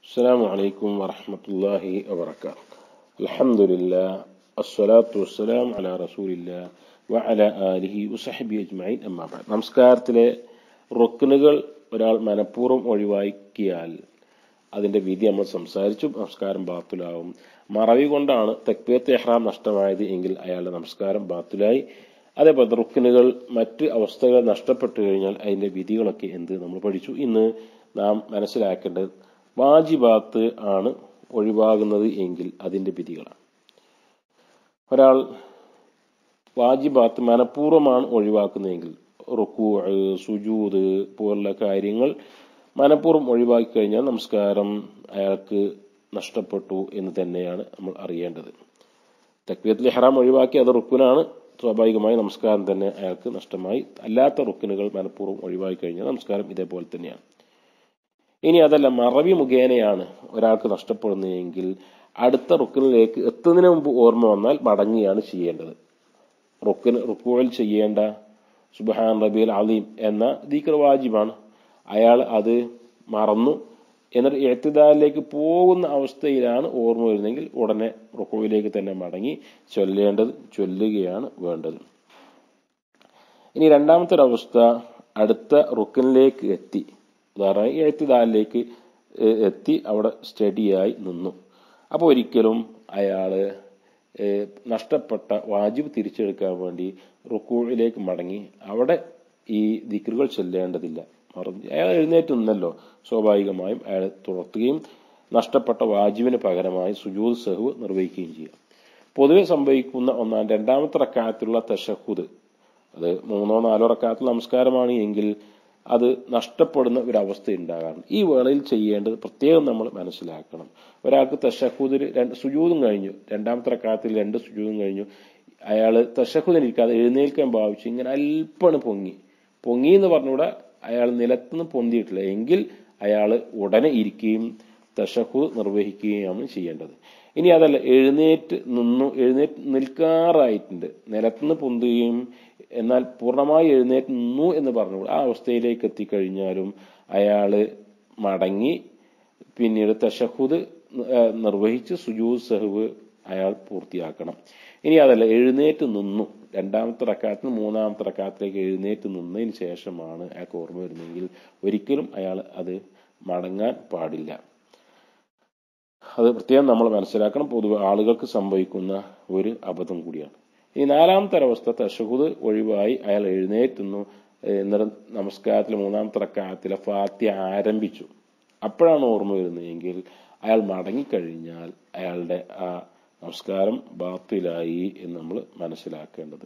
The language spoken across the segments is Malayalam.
السلام عليكم ورحمة الله وبركاته الحمد لله الصلاة والسلام على رسول الله وعلى آله وصحبه أجمعين أما بعد നമസ്കാരത്തിലെ റുക്കനുകൾ ഒരാൾ മനഃപൂർവ്വം ഒഴിവാക്കിയാൽ അതിന്റെ വിധി നമ്മൾ സംസാരിച്ചു നമസ്കാരം ബാത്തുലാവും മറവി കൊണ്ടാണ് തെക്ബീത്ത് എഹ്റാം നഷ്ടമായത് എങ്കിൽ അയാളുടെ നമസ്കാരം ബാത്തുലായി അതേപോലെ റുക്കനുകൾ മറ്റ് അവസ്ഥകൾ നഷ്ടപ്പെട്ടു കഴിഞ്ഞാൽ അതിന്റെ വിധികളൊക്കെ എന്ത് നമ്മൾ പഠിച്ചു ഇന്ന് നാം മനസ്സിലാക്കേണ്ടത് വാജിബാത്ത് ആണ് ഒഴിവാകുന്നത് എങ്കിൽ അതിന്റെ വിധികളാണ് ഒരാൾ വാജിബാത്ത് മനഃപൂർവ്വമാണ് ഒഴിവാക്കുന്നതെങ്കിൽ റുക്കു സുജൂദ് പോലുള്ള കാര്യങ്ങൾ മനഃപൂർവ്വം ഒഴിവാക്കി കഴിഞ്ഞാൽ നമസ്കാരം അയാൾക്ക് നഷ്ടപ്പെട്ടു എന്ന് തന്നെയാണ് നമ്മൾ അറിയേണ്ടത് തക്വീയത്തിൽ ഹറാം ഒഴിവാക്കി അത് റുക്കുനാണ് സ്വാഭാവികമായി നമസ്കാരം തന്നെ അയാൾക്ക് നഷ്ടമായി അല്ലാത്ത റുക്കിനുകൾ മനഃപൂർവ്വം ഒഴിവാക്കി കഴിഞ്ഞാൽ നമസ്കാരം ഇതേപോലെ തന്നെയാണ് ഇനി അതല്ല മറവി മുഖേനയാണ് ഒരാൾക്ക് നഷ്ടപ്പെടുന്നതെങ്കിൽ അടുത്ത റുക്കിനിലേക്ക് എത്തുന്നതിന് മുമ്പ് ഓർമ്മ വന്നാൽ മടങ്ങുകയാണ് ചെയ്യേണ്ടത് റുക്കിന് റുക്കുകളിൽ ചെയ്യേണ്ട സുബഹാൻ റബീൽ അലീം എന്ന ദീക്കർ വാജിബാണ് അയാൾ അത് മറന്നു എന്നിട്ട് എഴുത്തുദാരിലേക്ക് പോകുന്ന അവസ്ഥയിലാണ് ഓർമ്മ വരുന്നതെങ്കിൽ ഉടനെ റുക്കുവിലേക്ക് തന്നെ മടങ്ങി ചൊല്ലേണ്ടത് ചൊല്ലുകയാണ് വേണ്ടത് ഇനി രണ്ടാമത്തെ ഒരു അവസ്ഥ അടുത്ത റുക്കിനിലേക്ക് എത്തി ഉദാഹരണമായി എഴുത്തുദാരിലേക്ക് എത്തി അവിടെ സ്റ്റഡിയായി നിന്നു അപ്പോൾ ഒരിക്കലും അയാള് നഷ്ടപ്പെട്ട വാജിബ് തിരിച്ചെടുക്കാൻ വേണ്ടി റുക്കൂഴിലേക്ക് മടങ്ങി അവിടെ ഈ ദിക്കറുകൾ ചൊല്ലേണ്ടതില്ല മറന്നു അയാൾ എഴുന്നേറ്റ് നിന്നല്ലോ സ്വാഭാവികമായും അയാൾ തുറത്തുകയും നഷ്ടപ്പെട്ട വാജിബിന് പകരമായി സുജൂദ് സഹു നിർവഹിക്കുകയും ചെയ്യുക പൊതുവെ സംഭവിക്കുന്ന ഒന്നാം രണ്ടാമത്തെ റക്കാത്തിലുള്ള തഷഹുദ് അത് മൂന്നോ നാലോ റക്കാത്തിൽ നമസ്കാരമാണ് എങ്കിൽ അത് നഷ്ടപ്പെടുന്ന ഒരവസ്ഥ ഉണ്ടാകാറുണ്ട് ഈ വേളയിൽ ചെയ്യേണ്ടത് പ്രത്യേകം നമ്മൾ മനസ്സിലാക്കണം ഒരാൾക്ക് തഷഹുദിൽ രണ്ട് സുജൂതും കഴിഞ്ഞു രണ്ടാമത്തെ റക്കാത്തിൽ രണ്ട് സുജൂതും കഴിഞ്ഞു അയാൾ തഷഹുദിനിരിക്കാതെ എഴുന്നേൽക്കാൻ ഭാവിച്ചു ഇങ്ങനെ അല്പണ് പൊങ്ങി പൊങ്ങി എന്ന് പറഞ്ഞുകൂടെ അയാൾ നിലത്തുനിന്ന് പൊന്തിയിട്ടില്ല എങ്കിൽ അയാൾ ഉടനെ ഇരിക്കുകയും തഷഹു നിർവഹിക്കുകയാണ് ചെയ്യേണ്ടത് ഇനി അതല്ല എഴുന്നേറ്റ് നിന്നു എഴുന്നേറ്റ് നിൽക്കാറായിട്ടുണ്ട് നിലത്തുനിന്ന് പൊന്തുകയും എന്നാൽ പൂർണ്ണമായി എഴുന്നേറ്റ് നിന്നു എന്ന് പറഞ്ഞു ആ അവസ്ഥയിലേക്ക് എത്തിക്കഴിഞ്ഞാലും അയാൾ മടങ്ങി പിന്നീട് തഷഹുദ് നിർവഹിച്ച് സുജൂദ് സഹുവ് അയാൾ പൂർത്തിയാക്കണം ഇനി അതല്ല എഴുന്നേറ്റ് നിന്നു രണ്ടാമത്തെ റക്കാത്തിന് മൂന്നാമത്തെ റക്കാത്തിലേക്ക് എഴുന്നേറ്റ് നിന്നതിന് ശേഷമാണ് അയാൾക്ക് ഓർമ്മ വരുന്നതെങ്കിൽ ഒരിക്കലും അയാൾ അത് മടങ്ങാൻ പാടില്ല അത് പ്രത്യേകം നമ്മൾ മനസ്സിലാക്കണം പൊതുവെ ആളുകൾക്ക് സംഭവിക്കുന്ന ഒരു അബദ്ധം കൂടിയാണ് ഇനി നാലാമത്തെ ഒരവസ്ഥ തഷഹുദ് ഒഴിവായി അയാൾ എഴുന്നേറ്റുന്നു എന്നിട്ട് നമസ്കാരത്തിലെ മൂന്നാമത്തെ റക്കാത്തിലെ ഫാത്യ ആരംഭിച്ചു അപ്പോഴാണ് ഓർമ്മ വരുന്നതെങ്കിൽ അയാൾ മടങ്ങിക്കഴിഞ്ഞാൽ അയാളുടെ ആ നമസ്കാരം ബാത്തിലായി എന്ന് നമ്മൾ മനസ്സിലാക്കേണ്ടത്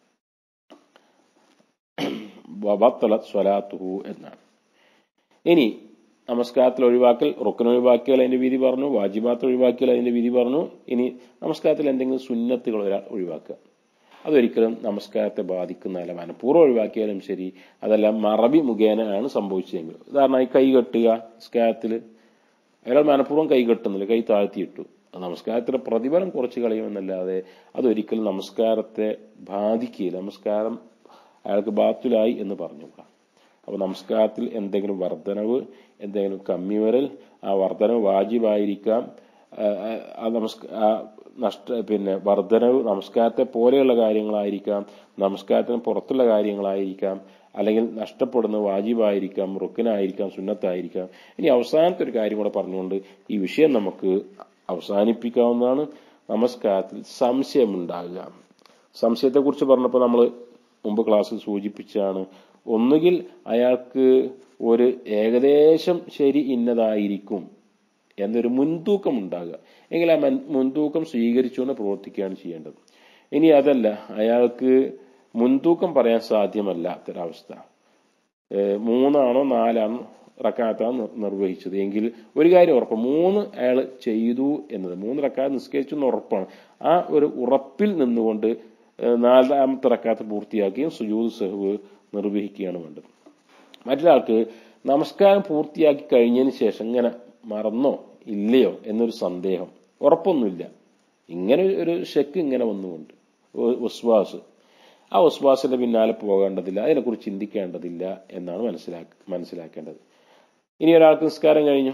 ബത്തല സ്വലാത്തുഹു എന്നാണ് ഇനി നമസ്കാരത്തിൽ ഒഴിവാക്കൽ റുക്കൻ ഒഴിവാക്കിയാൽ അതിന്റെ വിധി പറഞ്ഞു വാജിബാത്ത് ഒഴിവാക്കിയാൽ അതിന്റെ വിധി പറഞ്ഞു ഇനി നമസ്കാരത്തിൽ എന്തെങ്കിലും സുന്നത്തുകൾ ഒരാൾ ഒഴിവാക്കുക അതൊരിക്കലും നമസ്കാരത്തെ ബാധിക്കുന്നതല്ല മനഃപൂർവ്വം ഒഴിവാക്കിയാലും ശരി അതല്ല മറവി മുഖേനയാണ് സംഭവിച്ചതെങ്കിൽ ഉദാഹരണമായി കൈ കെട്ടുക നമസ്കാരത്തിൽ അയാൾ മനഃപൂർവ്വം കൈ കെട്ടുന്നില്ല കൈ താഴ്ത്തിയിട്ടു നമസ്കാരത്തിന്റെ പ്രതിഫലം കുറച്ച് കളയുമെന്നല്ലാതെ അതൊരിക്കലും നമസ്കാരത്തെ ബാധിക്കുകയില്ല നമസ്കാരം അയാൾക്ക് ബാത്തുലായി എന്ന് പറഞ്ഞുകൂടാ അപ്പോൾ നമസ്കാരത്തിൽ എന്തെങ്കിലും വർധനവ് എന്തെങ്കിലും കമ്മി വരൽ ആ വർധനവ് വാജിബായിരിക്കാം ആ നമസ്കാര നഷ്ട പിന്നെ വർധനവ് നമസ്കാരത്തെ പോലെയുള്ള കാര്യങ്ങളായിരിക്കാം നമസ്കാരത്തിന് പുറത്തുള്ള കാര്യങ്ങളായിരിക്കാം അല്ലെങ്കിൽ നഷ്ടപ്പെടുന്ന വാജിബായിരിക്കാം റുക്കിനായിരിക്കാം സുന്നത്തായിരിക്കാം ഇനി അവസാനത്തെ ഒരു കാര്യം കൂടെ പറഞ്ഞുകൊണ്ട് ഈ വിഷയം നമുക്ക് അവസാനിപ്പിക്കാവുന്നതാണ് നമസ്കാരത്തിൽ സംശയമുണ്ടാകുക സംശയത്തെക്കുറിച്ച് പറഞ്ഞപ്പോൾ നമ്മൾ മുമ്പ് ക്ലാസ്സിൽ സൂചിപ്പിച്ചാണ് ഒന്നുകിൽ അയാൾക്ക് ഒരു ഏകദേശം ശരി ഇന്നതായിരിക്കും എന്നൊരു മുൻതൂക്കം ഉണ്ടാകുക എങ്കിൽ ആ മുൻതൂക്കം സ്വീകരിച്ചുകൊണ്ട് പ്രവർത്തിക്കുകയാണ് ചെയ്യേണ്ടത് ഇനി അതല്ല അയാൾക്ക് മുൻതൂക്കം പറയാൻ സാധ്യമല്ലാത്തൊരവസ്ഥ മൂന്നാണോ നാലാണോ റക്കാത്താണ് നിർവഹിച്ചത് എങ്കിൽ ഒരു കാര്യം ഉറപ്പ് മൂന്ന് അയാൾ ചെയ്തു എന്നത് മൂന്ന് റക്കാത്ത് നിസ്കരിച്ചു എന്ന് ഉറപ്പാണ് ആ ഒരു ഉറപ്പിൽ നിന്നുകൊണ്ട് നാലാമത്തെ റക്കാത്ത് പൂർത്തിയാക്കുകയും സുജൂദ് സഹുവ് നിർവഹിക്കുകയാണ് വേണ്ടത് മറ്റൊരാൾക്ക് നമസ്കാരം പൂർത്തിയാക്കി കഴിഞ്ഞതിന് ശേഷം ഇങ്ങനെ മറന്നോ ഇല്ലയോ എന്നൊരു സന്ദേഹം ഉറപ്പൊന്നുമില്ല ഇങ്ങനെ ഒരു ഷെക്ക് ഇങ്ങനെ വന്നുകൊണ്ട് വസ്വാസ് ആ വസ്വാസിന്റെ പിന്നാലെ പോകേണ്ടതില്ല അതിനെക്കുറിച്ച് ചിന്തിക്കേണ്ടതില്ല എന്നാണ് മനസ്സിലാക്ക മനസ്സിലാക്കേണ്ടത് ഇനി ഒരാൾക്ക് നിസ്കാരം കഴിഞ്ഞു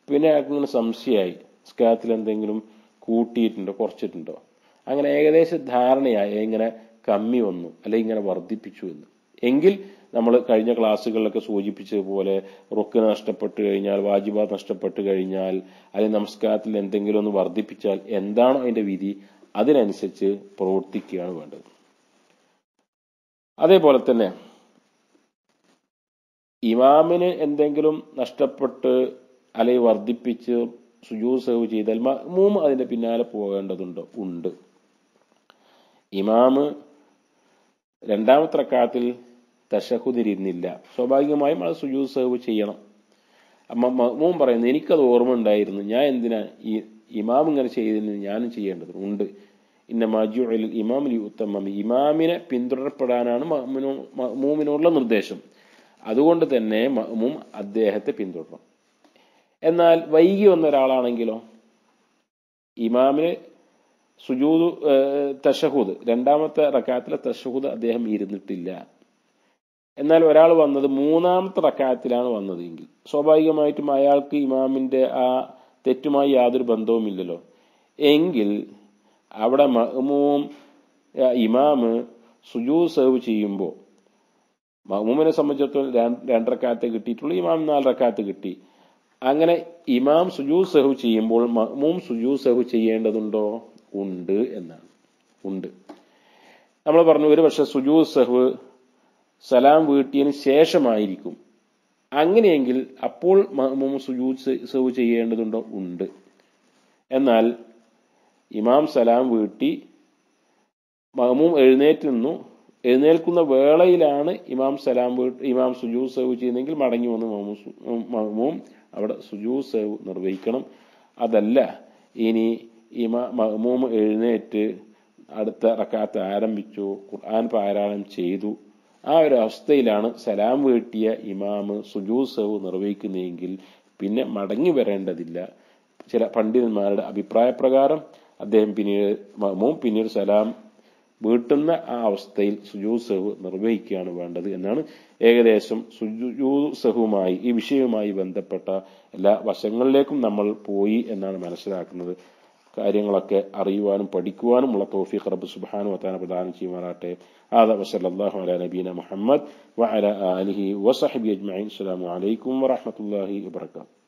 പിന്നെ അയാൾക്ക് ഇങ്ങനെ സംശയമായി നിസ്കാരത്തിൽ എന്തെങ്കിലും കൂട്ടിയിട്ടുണ്ടോ കുറച്ചിട്ടുണ്ടോ അങ്ങനെ ഏകദേശം ധാരണയായി ഇങ്ങനെ കമ്മി വന്നു അല്ലെങ്കിൽ ഇങ്ങനെ വർദ്ധിപ്പിച്ചു എന്ന് എങ്കിൽ നമ്മൾ കഴിഞ്ഞ ക്ലാസ്സുകളിലൊക്കെ സൂചിപ്പിച്ചതുപോലെ റുക്ക് നഷ്ടപ്പെട്ട് കഴിഞ്ഞാൽ വാജിബാത്ത് നഷ്ടപ്പെട്ട് കഴിഞ്ഞാൽ അല്ലെങ്കിൽ നമസ്കാരത്തിൽ എന്തെങ്കിലും ഒന്ന് വർദ്ധിപ്പിച്ചാൽ എന്താണോ അതിന്റെ വിധി അതിനനുസരിച്ച് പ്രവർത്തിക്കുകയാണ് വേണ്ടത് അതേപോലെ തന്നെ ഇമാമിന് എന്തെങ്കിലും നഷ്ടപ്പെട്ട് അല്ലെങ്കിൽ വർദ്ധിപ്പിച്ച് സുജൂ സേവ് ചെയ്താൽ മൂന്ന് അതിന്റെ പിന്നാലെ പോകേണ്ടതുണ്ടോ ഉണ്ട് ഇമാമ് രണ്ടാമത്തെ റക്കാത്തിൽ തഷഹുദിരുന്നില്ല സ്വാഭാവികമായും അത് സുജൂ സേവ് ചെയ്യണം അമ്മ മൂം പറയുന്നു എനിക്കത് ഓർമ്മ ഉണ്ടായിരുന്നു ഞാൻ എന്തിനാ ഈ ഇമാം ഇങ്ങനെ ചെയ്തതിന് ഞാനും ചെയ്യേണ്ടത് ഉണ്ട് ഇന്ന മജുഅൽ ഇമാം ഉത്തമം ഇമാമിനെ പിന്തുടരപ്പെടാനാണ് മൂമിനോടുള്ള നിർദ്ദേശം അതുകൊണ്ട് തന്നെ മഅ്മൂം അദ്ദേഹത്തെ പിന്തുടരണം എന്നാൽ വൈകി വന്ന ഒരാളാണെങ്കിലോ ഇമാമിന് സുജൂദ് തഷഹൂദ് രണ്ടാമത്തെ റക്കാത്തിലെ തഷഹൂദ് അദ്ദേഹം ഇരുന്നിട്ടില്ല എന്നാൽ ഒരാൾ വന്നത് മൂന്നാമത്തെ റക്കാത്തിലാണ് വന്നതെങ്കിൽ സ്വാഭാവികമായിട്ടും അയാൾക്ക് ഇമാമിന്റെ ആ തെറ്റുമായി യാതൊരു ബന്ധവുമില്ലല്ലോ എങ്കിൽ അവിടെ മഹ്മൂം ഇമാമ് സുജൂ സേവ് ചെയ്യുമ്പോൾ മഹ്മൂമിനെ സംബന്ധിച്ചിടത്തോളം രണ്ടരക്കാലത്ത് കിട്ടിയിട്ടുള്ളൂ ഇമാം നാലരക്കാലത്ത് കിട്ടി അങ്ങനെ ഇമാം സുജൂ സഹു ചെയ്യുമ്പോൾ മഹ്മൂം സുജൂ സഹു ചെയ്യേണ്ടതുണ്ടോ ഉണ്ട് എന്നാണ് ഉണ്ട് നമ്മൾ പറഞ്ഞു ഒരു പക്ഷെ സുജൂ സഹു സലാം വീട്ടിയതിന് ശേഷമായിരിക്കും അങ്ങനെയെങ്കിൽ അപ്പോൾ മഹ്മൂം സുജൂ സഹു ചെയ്യേണ്ടതുണ്ടോ ഉണ്ട് എന്നാൽ ഇമാം സലാം വീട്ടി മഹ്മൂം എഴുന്നേറ്റ് നിന്നു എഴുന്നേൽക്കുന്ന വേളയിലാണ് ഇമാം സലാം വീട്ട് ഇമാം സുജൂ സേവ് ചെയ്യുന്നെങ്കിൽ മടങ്ങി വന്ന് മഹ്മൂം അവിടെ സുജൂ സേവ് നിർവഹിക്കണം അതല്ല ഇനി ഇമാ മഹ്മൂം എഴുന്നേറ്റ് അടുത്ത റക്കാത്ത് ആരംഭിച്ചു ഖുർആൻ പാരായണം ചെയ്തു ആ ഒരു അവസ്ഥയിലാണ് സലാം വീട്ടിയ ഇമാമ് സുജൂ സേവ് നിർവഹിക്കുന്നതെങ്കിൽ പിന്നെ മടങ്ങി വരേണ്ടതില്ല ചില പണ്ഡിതന്മാരുടെ അഭിപ്രായപ്രകാരം അദ്ദേഹം പിന്നീട് മഹ്മൂം പിന്നീട് സലാം വീട്ടുന്ന ആ അവസ്ഥയിൽ സുജൂ സഹു നിർവഹിക്കുകയാണ് വേണ്ടത് എന്നാണ് ഏകദേശം സുജൂ സഹുമായി ഈ വിഷയവുമായി ബന്ധപ്പെട്ട എല്ലാ വശങ്ങളിലേക്കും നമ്മൾ പോയി എന്നാണ് മനസ്സിലാക്കുന്നത് കാര്യങ്ങളൊക്കെ അറിയുവാനും പഠിക്കുവാനുമുള്ള തോഫീഖ് റബ്ബ് സുബ്ഹാനു വതാന പ്രദാനം ചെയ്യുമാറാട്ടെ هذا وصلى الله على نبينا محمد وعلى آله وصحبه أجمعين السلام عليكم ورحمة الله وبركاته